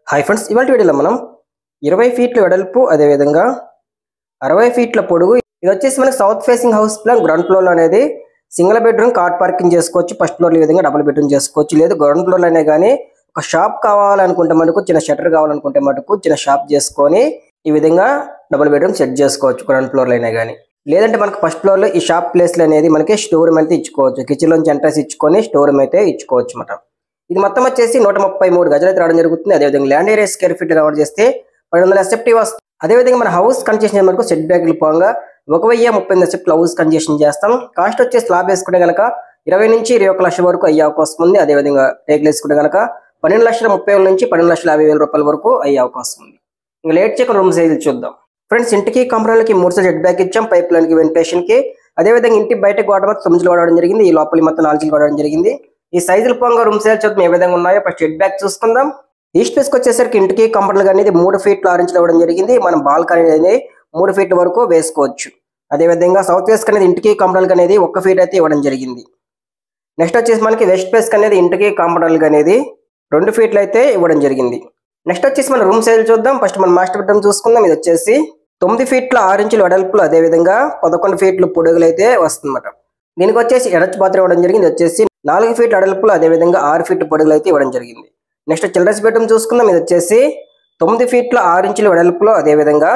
hi friends ఇవాళ వీడియోలో మనం ఇరవై ఫీట్ల వెడల్పు అదేవిధంగా అరవై ఫీట్ల పొడుగు ఇది వచ్చేసి మనకి south facing house plan ground floor అనేది సింగిల్ బెడ్రూమ్ కార్ పార్కింగ్ చేసుకోవచ్చు ఫస్ట్ ఫ్లోర్ ఈ విధంగా డబుల్ బెడ్రూమ్ చేసుకోవచ్చు లేదు గ్రౌండ్ ఫ్లోర్ అనే కానీ ఒక షాప్ కావాలనుకుంటే మటుకు చిన్న షట్టర్ కావాలనుకుంటే మటుకు చిన్న షాప్ చేసుకొని ఈ విధంగా డబుల్ బెడ్రూమ్ సెట్ చేసుకోవచ్చు గ్రౌండ్ ఫ్లోర్ అయినా కానీ లేదంటే మనకు ఫస్ట్ ఫ్లోర్ లో ఈ షాప్ ప్లేస్ అనేది మనకి స్టోర్ రూమ్ అయితే ఇచ్చుకోవచ్చు కిచెన్ లోంచి ఎంట్రెన్స్ ఇచ్చుకొని స్టోర్ రూమ్ అయితే ఇచ్చుకోవచ్చు అన్నమాట ఇది మొత్తం వచ్చేసి నూట ముప్పై మూడు గజాలు అయితే రావడం జరుగుతుంది అదేవిధంగా land area square feet cover చేస్తే పన్నెండు వందల ఎస్ఎఫ్టీ వస్తుంది అదేవిధంగా మన హౌస్ కన్స్ట్రక్షన్ మనకు సెట్ బ్యాక్లు పోగా ఒక వెయ్యి ముప్పై ఎనిమిది ఎస్ఎఫ్టీ హౌస్ కన్స్ట్రక్షన్ చేస్తాం కాస్ట్ వచ్చే స్లాబ్ వేసుకుంటే కనుక ఇరవై నుంచి ఇరవై ఒక లక్షల వరకు అయ్యే అవకాశం ఉంది అదేవిధంగా టేకులు వేసుకుంటే కనుక పన్నెండు లక్షల ముప్పై వేల నుంచి పన్నెండు లక్షల యాభై వేల రూపాయల వరకు అయ్యే అవకాశం ఉంది ఇంకా లేట్ చేయకుండా రూమ్ సైజులు చూద్దాం ఫ్రెండ్స్ ఇంటికి కంపెనీలకి మూడు సైడ్ హెడ్ బ్యాక్ ఇచ్చాం పైప్ లైన్ కి వెంటిలేషన్ కి అదేవిధంగా ఇంటి బయట గోడ మొత్తం తొమ్మిది వాడడం జరిగింది ఈ లోపలి మొత్తం నాలుగు వాడడం జరిగింది ఈ సైజుల పొంగ రూమ్ సైజ్ చూద్దాం ఏ విధంగా ఉన్నాయో ఫస్ట్ హెడ్ బ్యాక్ చూసుకుందాం ఈస్ట్ ఫేస్ వచ్చేసరికి ఇంటికి కంపెనీలు అనేది మూడు ఫీట్లు ఆరు ఇంచులు ఇవ్వడం జరిగింది మనం బాల్కనీ అనేది మూడు ఫీట్ల వరకు వేసుకోవచ్చు అదేవిధంగా సౌత్ వెస్ట్ అనేది ఇంటికి కంపెనీలకు అనేది ఒక్క ఫీట్ అయితే ఇవ్వడం జరిగింది నెక్స్ట్ వచ్చేసి మనకి వెస్ట్ ఫేస్ అనేది ఇంటికి కాంపౌండర్లకు అనేది రెండు ఫీట్లు అయితే ఇవ్వడం జరిగింది నెక్స్ట్ వచ్చేసి మన రూమ్ సైజ్ చూద్దాం ఫస్ట్ మన మాస్టర్ బెడ్రూమ్ చూసుకుందాం ఇది వచ్చేసి తొమ్మిది ఫీట్ల ఆరు ఇంచులు వెడల్పులు అదేవిధంగా పదకొండు ఫీట్లు పొడుగులు అయితే వస్తుందన్నమాట దీనికి వచ్చేసి ఎడచ్ పాత్ర ఇవ్వడం జరిగింది ఇది వచ్చేసి నాలుగు ఫీట్ల వెడల్పులు అదేవిధంగా ఆరు ఫీట్ల పొడుగులు అయితే ఇవ్వడం జరిగింది నెక్స్ట్ చిల్డ్రన్స్ బెడ్రూమ్ చూసుకుందాం ఇది వచ్చేసి తొమ్మిది ఫీట్ల ఆరు ఇంచుల వెడల్పులో అదేవిధంగా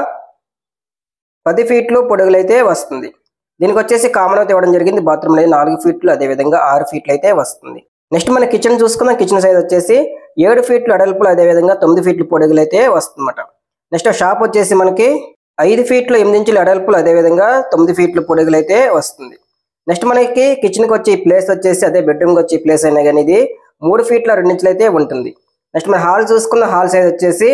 పది ఫీట్లు పొడుగులు అయితే వస్తుంది దీనికి వచ్చేసి కామన్ అయితే ఇవ్వడం జరిగింది బాత్రూమ్ అనేది నాలుగు ఫీట్లు అదేవిధంగా ఆరు ఫీట్లు అయితే వస్తుంది నెక్స్ట్ మన కిచెన్ చూసుకుందాం కిచెన్ సైజ్ వచ్చేసి ఏడు ఫీట్లు అడల్పులు అదేవిధంగా తొమ్మిది ఫీట్లు పొడుగులు అయితే వస్తుందన్నమాట నెక్స్ట్ షాప్ వచ్చేసి మనకి ఐదు ఫీట్లు ఎనిమిది ఇంచులు అడల్పులు అదేవిధంగా తొమ్మిది ఫీట్లు పొడుగులు అయితే వస్తుంది నెక్స్ట్ మనకి కిచెన్కి వచ్చే ప్లేస్ వచ్చేసి అదే బెడ్రూమ్కి వచ్చే ప్లేస్ అయినా కానీ ఇది మూడు ఫీట్ల రెండు ఇంచులు అయితే ఉంటుంది నెక్స్ట్ మన హాల్ చూసుకున్న హాల్ సైజ్ వచ్చేసి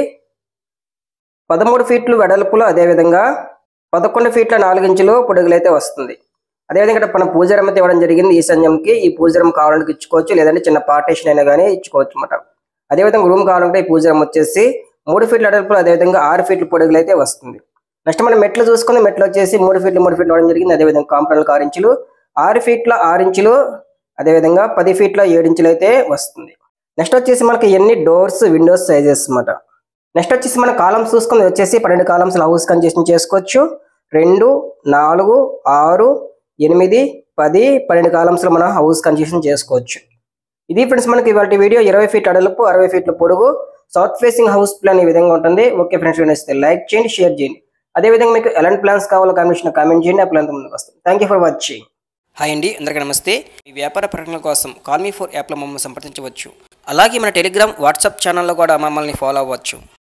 పదమూడు ఫీట్లు వెడల్పులు అదేవిధంగా పదకొండు ఫీట్ల నాలుగు ఇంచులు పొడుగులు అయితే వస్తుంది అదేవిధంగా ఇక్కడ మనం పూజరం అయితే ఇవ్వడం జరిగింది ఈశాన్యంకి ఈ పూజరం కావాలంటే ఇచ్చుకోవచ్చు లేదంటే చిన్న పార్టీషన్ అయినా కానీ ఇచ్చుకోవచ్చు అనమాట అదేవిధంగా రూమ్ కావాలంటే ఈ పూజరం వచ్చేసి మూడు ఫీట్ల అడల్పులు అదేవిధంగా ఆరు ఫీట్ల పొడుగులు అయితే వస్తుంది నెక్స్ట్ మనం మెట్లు చూసుకుని మెట్లు వచ్చేసి మూడు ఫీట్లు మూడు ఫీట్లు ఇవ్వడం జరిగింది అదేవిధంగా కాంపౌండ్ ఆరు ఇంచులు ఆరు ఫీట్ల ఆరు ఇంచులు అదేవిధంగా పది ఫీట్ల ఏడు ఇంచులు అయితే వస్తుంది నెక్స్ట్ వచ్చేసి మనకి ఎన్ని డోర్స్ విండోస్ సైజెస్ అన్నమాట నెక్స్ట్ వచ్చేసి మన కాలమ్స్ చూసుకుని ఇది వచ్చేసి పన్నెండు కాలమ్స్ హౌస్ కన్జెషన్ చేసుకోవచ్చు రెండు నాలుగు ఆరు ఎనిమిది పది పన్నెండు కాలమ్స్లో మనం హౌస్ కన్జెషన్ చేసుకోవచ్చు ఇది ఫ్రెండ్స్ మనకి ఇవాళ వీడియో ఇరవై ఫీట్ అడలుపు అరవై ఫీట్ల పొడుగు సౌత్ ఫేసింగ్ హౌస్ ప్లాన్ ఈ విధంగా ఉంటుంది ఓకే ఫ్రెండ్స్ నచ్చితే లైక్ చేయండి షేర్ చేయండి అదేవిధంగా మీకు ఎలాంటి ప్లాన్స్ కావాలో కామెంట్ కామెంట్ చేయండి ఆ ప్లాన్ ముందుకు వస్తుంది thank you for watching hi అండి అందరికీ నమస్తే మీ వ్యాపార ప్రకటనల కోసం కాల్ మీ ఫోర్ యాప్లో మమ్మల్ని సంప్రదించవచ్చు అలాగే మన టెలిగ్రామ్ వాట్సాప్ ఛానల్లో కూడా మమ్మల్ని ఫాలో అవ్వచ్చు